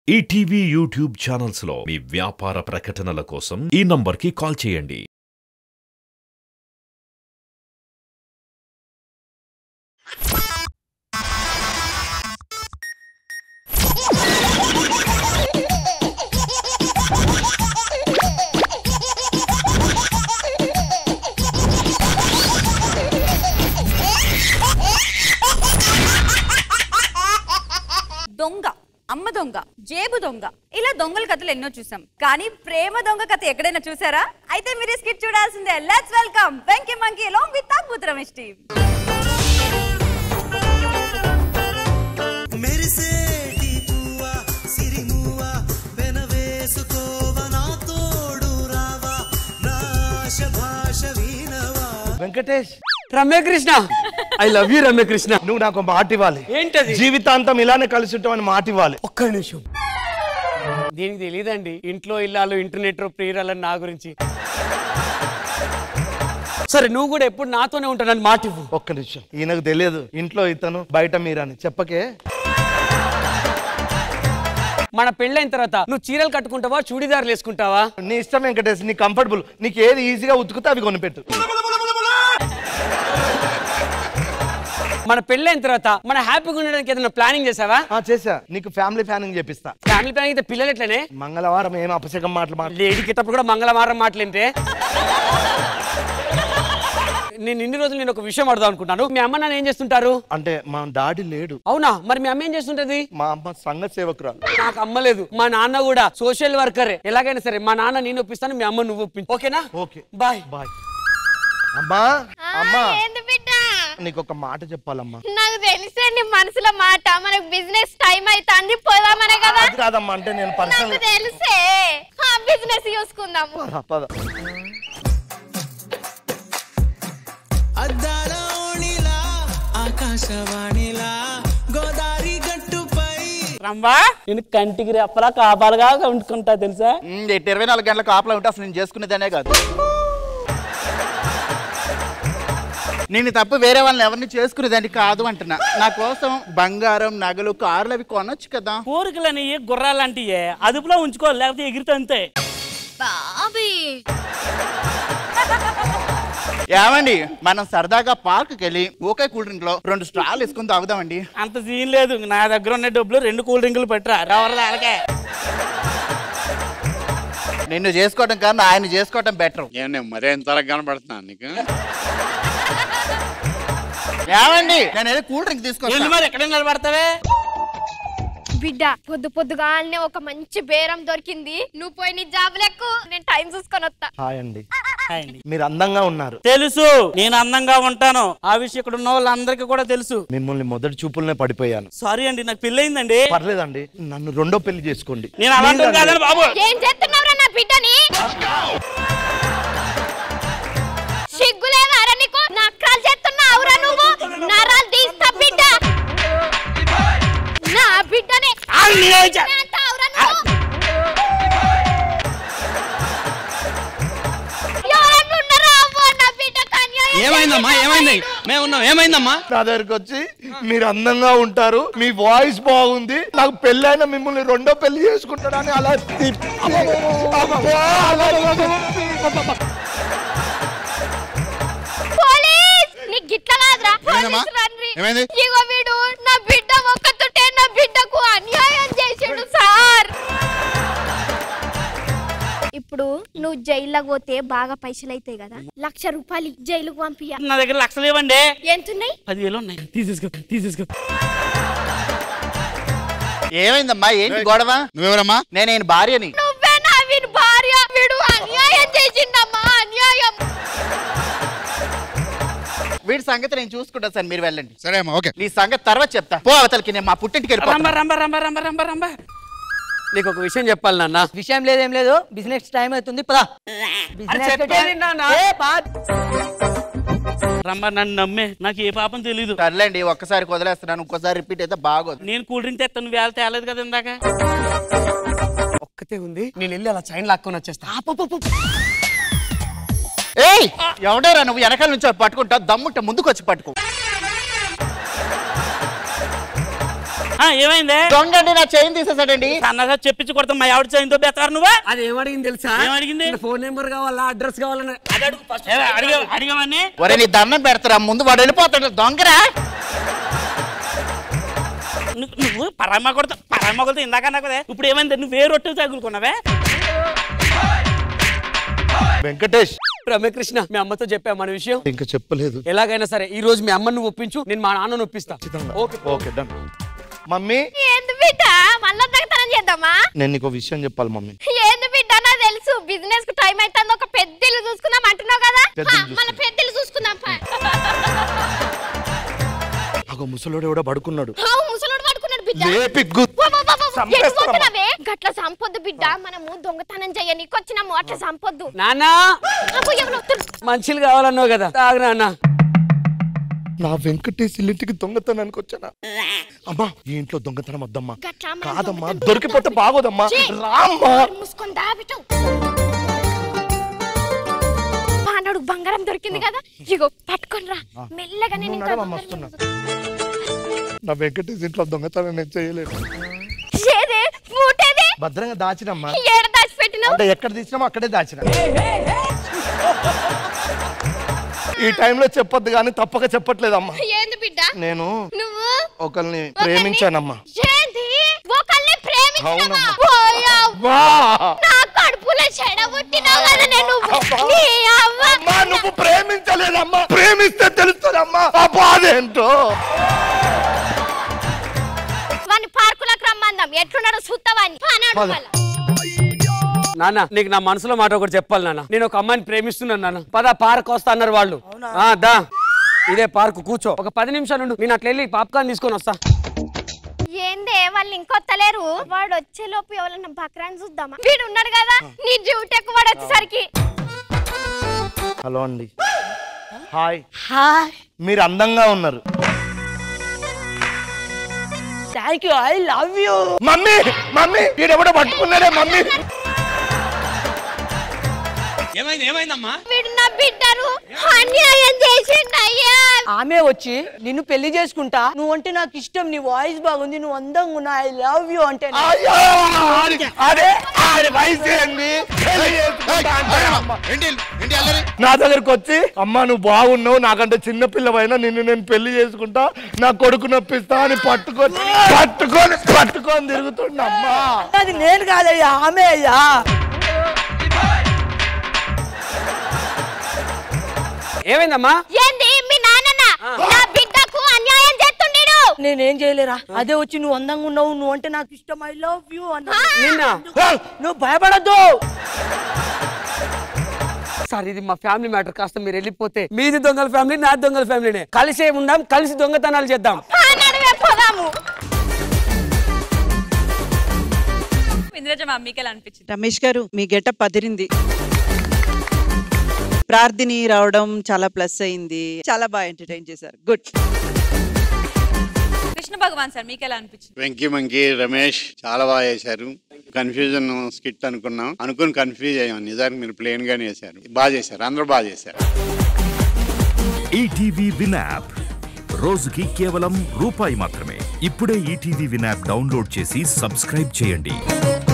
ETV YouTube channels లో మీ వ్యాపార ప్రకటనల కోసం ఈ నంబర్కి కాల్ చేయండి దొంగ అమ్మ దొంగ జేబు దొంగ ఇలా దొంగల కథలు ఎన్నో చూసాం కానీ ప్రేమ దొంగ కథ ఎక్కడైనా చూసారా అయితే మీరు ఈ స్కిట్ చూడాల్సిందే let's welcome Venky monkey along with తాపూత్ రమేష్ టీమ్ మెరిసేటి పువ్వా సిరిమువ్వా వెనవేసుకోవ నా తోడు రావా నా ఆశ భాష వీణవా Venkatesh Ramya Krishna I love you Ramya Krishna నువ్వు నాకు ఒక మాట ఇవ్వాలి ఏంటది జీవితాంతం ఇలానే కలిసి ఉంటామని మాట ఇవ్వాలి ఒక్క నిమిషం దీనికి తెలియదండి ఇంట్లో ఇల్లాలు ఇంటర్నెట్ ప్రియురాలని నా గురించి సరే నువ్వు కూడా ఎప్పుడు నాతోనే ఉంటానని మాట ఇవ్వు ఒక్క నిమిషం ఈయనకు తెలియదు ఇంట్లో ఇతను బయట మీరని చెప్పకే మన పెళ్ళైన తర్వాత నువ్వు చీరలు కట్టుకుంటావా చూడీదారులు వేసుకుంటావా నీ ఇష్టం వెంకటేష్ నీ కంఫర్టబుల్ నీకు ఏది ఈజీగా ఉతుకుతే అవి కొనిపెట్టు మన పెళ్ళైన తర్వాత మన హ్యాపీగా ఉండడానికి ఏదైనా ప్లానింగ్ చేసావా ఆ చేసా నీకు ఫ్యామిలీ ప్లానింగ్ చేపిస్తా ఫ్యామిలీ ప్లానింగ్ అయితే పిల్లలు ఎట్లనే మంగళవారం ఏం అపశకం మాటలు మాట లేడీ గిట్టప్పుడు కూడా మంగళవారం మాటలేంటే నేను ఇన్ని రోజులు నేను ఒక విషయం అడదాం అనుకుంటాను మీ అమ్మ నాన్న ఏం చేస్తుంటారు అంటే మా డాడీ లేడు అవునా మరి మీ అమ్మ ఏం చేస్తుంటది మా అమ్మ సంఘ సేవకురాలు నాకు అమ్మలేదు మా నాన్న కూడా సోషల్ వర్కరే ఎలాగైనా సరే మా నాన్న నేను ఒప్పిస్తాను మీ అమ్మ నువ్వు ఒప్పించు ఓకేనా ఓకే బాయ్ బాయ్ అమ్మా అమ్మా ఏంది బిడ్డ నీకు ఒక మాట చెప్పాలమ్మా నాకు తెలిసే నీ మనసులో మాట మనకు బిజినెస్ టైం అవుతుంది పోదామనే కదా అది కాదమ్మా అంటే నేను నాకు పర్సనల్ తెలిసే ఆ బిజినెస్ చూసుకుందాము పద అద్దాల ఓణిలా ఆకాశవాణిలా గోదారి గట్టుపై రమ్మా నేను కంటికి రెప్పలా కాపాలుగా ఉంటుకుంటా తెలుసా ఎట్టి ఇరవై నాలుగు గంటల కాపలా ఉంటే అసలు నేను చేసుకునేదనే కాదు నేను తప్ప వేరే వాళ్ళని ఎవరిని చేసుకునేదాన్ని కాదు అంటున్నా నా కోసం బంగారం నగలు కార్లు అవి కొనొచ్చు కదా కోరికలని గుర్రాలంటి అదుపులో ఉంచుకో లేకపోతే ఎగిరితే అంతే బాబీ ఏమండి మనం సరదాగా పార్క్ వెళ్ళి ఓకే కూల్ డ్రింక్ లో రెండు స్ట్రాలు వేసుకుని తాగుదామండి అంత సీన్ లేదు నా దగ్గర ఉన్న డబ్బులు రెండు కూల్ డ్రింకులు పెట్టరా రవర్ల అలాగే నిన్ను చేసుకోవడం కన్నా ఆయన చేసుకోవడం బెటర్ ఏమన్నా మరీ ఇంతలా కనబడుతున్నాను నీకు ఏమండి నేను ఏదో కూల్ డ్రింక్ ఎల్లు తీసుకొస్తాను మరి ఎక్కడ నిలబడతావే బిడ్డ పొద్దు పొద్దుగానే ఒక మంచి బేరం దొరికింది నువ్వు పోయి నీ జాబ్ లెక్కు నేను టైం చూసుకొని వస్తా హాయ్ అండి హాయ్ అండి. మీరు అందంగా ఉన్నారు తెలుసు నేను అందంగా ఉంటాను ఆ విషయం ఇక్కడ ఉన్న వాళ్ళందరికీ కూడా తెలుసు మిమ్మల్ని మొదటి చూపులనే పడిపోయాను సారీ అండి నాకు పెళ్ళయిందండి పర్లేదండి నన్ను రెండో పెళ్లి చేసుకోండి నేను అలాంటి Please కాదని అండి. బాబు ఏం చేస్తున్నావురా నా బిడ్డని సిగ్గులేదారా నీకు నక్కలు చేస్తున్నావురా నువ్వు నరాలు తీస్తా బిడ్డ నా బిడ్డని అంటావురా నువ్వు? ఎవరన్నా ఉన్నారా అవ్వో నా బిడ్డకు అన్యాయం ఏమైందమ్మా ఏమైంది మేము ఉన్నాం ఏమైందమ్మా నా దగ్గరికి వచ్చి మీరు అందంగా ఉంటారు మీ వాయిస్ బాగుంది నాకు పెళ్ళైన మిమ్మల్ని రెండో పెళ్లి చేసుకుంటాడని అలా తిప్పి- అబ్బా, అలా పోలీస్ నీ గిట్ల కాదురా ఏమైందమ్మా? పోలీస్ రండి ఏమైంది? ఇగో వీడు నా బిడ్డ ఒక్కతోటే నా బిడ్డకు అన్యాయం చేసాడు సార్ ఇప్పుడు నువ్వు జైల్లోకి పోతే బాగా పైసలు అవుతాయి కదా లక్ష రూపాయలు జైలుకు పంపియ నా దగ్గర లక్షలు ఇవ్వండి ఎంతున్నాయి పదివేలు ఉన్నాయి తీసేసుకో తీసేసుకో ఏమైందమ్మా ఏంటి గొడవ నువ్వెవరమ్మా నేను ఈయన భార్యని నువ్వే నా వీని భార్య వీడు అన్యాయం చేసిండమ్మా అన్యాయం వీడి సంగతి నేను చూసుకుంటా సార్ మీరు వెళ్ళండి సరే అమ్మా ఓకే నీ సంగతి తర్వాత చెప్తా పో అవతలకి నేను మా పుట్టింటికి రంబ వెళ్ళిపోతాను రంబ రంబ రంబ రంబ రంబ నీకు ఒక విషయం చెప్పాలి నాన్న విషయం లేదేం లేదు బిజినెస్ టైం అవుతుంది పదా చెప్పేది నాన్న. రంబ నన్ను నమ్మే నాకు ఏ పాపం తెలీదు సర్లేండి ఒక్కసారి వదిలేస్తున్నాను ఇంకోసారి రిపీట్ అయితే బాగోదు నేను కూల్ డ్రింక్ తెస్తాను నువ్వు వేళ తేలేదు కదా ఇందాక ఒక్కతే ఉంది నేను వెళ్ళి అలా చైన్ లాక్కొని వచ్చేస్తా ఏయ్ ఎవడేరా నువ్వు వెనకాల నుంచి పట్టుకుంటావు దమ్ముంటే ముందుకు వచ్చి పట్టుకో ఆ, ఏమైంది దొంగ అండి నా చైన్ తీసేసాడండి సన్నగా చెప్పించి కొడతాం మా ఆవిడ చైన్తో బెతారు నువ్వా అది ఏమడిగింది తెలుసా ఏమడిగింది? ఫోన్ నెంబర్ కావాలా అడ్రస్ కావాలని అది అడుగు first. ఏ, అడిగా అడిగామని ఒరే నీ దండం పెడతారా ముందు వాడు వెళ్ళిపోతాడు దొంగరా నువ్వు నువ్వు పరామ కొడతా పరామ కొడతా ఇందాక అన్నా కదా ఇప్పుడు ఏమైంది నువ్వు వేరే రొట్టెలు తగులుకున్నావే వెంకటేష్ రమ్యకృష్ణ మీ అమ్మతో చెప్పా మన విషయం ఇంకా చెప్పలేదు ఎలాగైనా సరే ఈ రోజు మీ అమ్మని నువ్వు ఒప్పించు నేను మా నాన్నను ఒప్పిస్తా ఓకే ఓకే డన్ మమ్మీ ఏంది బిడ్డ మళ్ళా దగతనం చేద్దామా నేను నీకు విషయం చెప్పాలి మమ్మీ ఏంది బిడ్డ నాకు తెలుసు బిజినెస్ కు టైం అవుతుంది ఒక పెద్ద ఇల్లు చూసుకుందాం అంటున్నావు కదా పెద్ద ఇల్లు హా, మన పెద్ద ఇల్లు చూసుకుందాం పా. ఒక ముసలోడు ఎవడో పడుకున్నాడు హా, ముసలోడు పడుకున్నాడు బిడ్డ లేపి గు- వా, వా, వా, వా, ఎటు చంపేస్తారమ్మా. పోతున్నావే? గట్ల సంపొద్దు బిడ్డ మనము దొంగతనం చెయ్యనీకి వచ్చినాము అట్లా సంపొద్దు నాన్నా అబ్బో, ఎవరు వస్తారు? మంచిలు కావాలన్నావు కదా తాగు నాన్న నా వెంకటేష్ ఇల్లింటికి దొంగతనానికి వచ్చానా అమ్మా ఈ ఇంట్లో దొంగతనం వద్దమ్మా గట్ల మనం కాదమ్మా దొంగతనం దొరికిపోతే బాగోదమ్మా ఛీ! రామ్మా మూసుకొని దా బిడ్డ. పానాడు బంగారం దొరికింది కదా ఇగో పట్టుకొని రా మెల్లగా నేను ఇంకా నడవమ్మా, వస్తున్నా. నా వెంకటేష్ ఇంట్లో దొంగతనం నేను చేయలేను ఏదే మూటేదే భద్రంగా దాచినమ్మా ఏడ దాచి పెట్టినావు అంటే ఎక్కడ తీసినామో అక్కడే దాచిన ఈ టైంలో చెప్పొద్దు కానీ తప్పక చెప్పట్లేదమ్మా ఏంది బిడ్డ నేను నువ్వు ఒకరిని ప్రేమించానమ్మా ఏంది ఒకళ్ళని ప్రేమించావా అవునమ్మా. ఓయవ్వ. వా! నా కడుపులో చెడగొట్టినావు కదా నేను అబ్బా. నీ అవ్వ. అమ్మా నువ్వు ప్రేమించలేదమ్మా ప్రేమిస్తే తెలుస్తుందమ్మా ఆ బాధ ఏంటో వాని పార్కులకు రమ్మందాం ఎట్లున్నాడో చూస్తావాని పానాడు పద. మళ్ళా. నాన్న నీకు నా మనసులో మాట ఒకటి చెప్పాలి నాన్న నేను ఒక అమ్మాయిని ప్రేమిస్తున్నాను నాన్న పద పార్క్ వస్తా అన్నారు వాళ్ళు ఆ, దా ఇదే పార్క్ కూర్చో ఒక పది నిమిషాలు ఉండు నేను అట్లా వెళ్ళి పాప్కార్న్ తీసుకొని వస్తా ఏందే వాళ్ళు ఇంకొత్తలేరు వాడు వచ్చే లోపు ఎవరన్నా బక్రాన్ని చూద్దామా వీడు ఉన్నాడు కదా నీ డ్యూటీ ఎక్కువ వాడు వచ్చేసరికి హలో అండి హాయ్ హాయ్ మీరు అందంగా ఉన్నారు thank you I love you mummy mummy వీడెవడో పట్టుకున్నాడే మమ్మీ ఏమైంది ఏమైందమ్మా వీడు నా బిడ్డరు అన్యాయం చేసిండు అయ్యా ఆమె వచ్చి నిన్ను పెళ్లి చేసుకుంటా నువ్వు అంటే నాకు ఇష్టం నీ వాయిస్ బాగుంది నువ్వు అందంగా ఉన్నా ఐ లవ్ యూ అంటే నా- అయ్యో ఆడి- అరే ఆడి వయసు ఏంది పెళ్లి చేసుకుంటా అంటే అమ్మ. ఏంటి ఏంటి అల్లరి నా దగ్గరకు వచ్చి అమ్మా నువ్వు బాగున్నావు నాకంటే చిన్న పిల్లవైనా నిన్ను నేను పెళ్లి చేసుకుంటా నా కొడుకు నొప్పిస్తా అని పట్టుకొని పట్టుకొని పట్టుకొని తిరుగుతున్నా అమ్మా అది నేను కాదయ్యా ఆమె అయ్యా ఏమైందమ్మా ఏంది మీ నాన్న నా బిడ్డకు అన్యాయం చేస్తుండీడు నేనేం చేయలేరా అదే వచ్చి నువ్వు అందంగా ఉన్నావు నువ్వు అంటే నాకు ఇష్టం ఐ లవ్ యూ అన్న నిన్న నువ్వు భయపడద్దు సార్ ఇది మా ఫ్యామిలీ మ్యాటర్ కాస్త మీరు వెళ్ళిపోతే మీది దొంగల ఫ్యామిలీ నా దొంగల ఫ్యామిలీనే కలిసే ఉందాం కలిసి దొంగతనాలు చేద్దాం పానాడు పోదాము ఇంద్రజ మా మీకు ఎలా అనిపించింది రమేష్ గారు మీ గెటప్ అదిరింది ప్రార్థిని రావడం చాలా ప్లస్ అయింది చాలా బాగా ఎంటర్టైన్ చేశారు గుడ్ కృష్ణ భగవాన్ సార్ మీకు ఎలా అనిపించింది వెంకీ మంకీ రమేష్ చాలా బాగా చేశారు కన్ఫ్యూజన్ స్కిట్ అనుకున్నాం అనుకుని కన్ఫ్యూజ్ అయ్యాం నిజానికి మీరు ప్లేన్ గానే చేశారు బాగా చేశారు అందరూ బాగా చేశారు ఈటీవీ విన్ యాప్ రోజుకి కేవలం రూపాయి మాత్రమే ఇప్పుడే ఈటీవీ విన్ యాప్ డౌన్లోడ్ చేసి సబ్స్క్రైబ్ చేయండి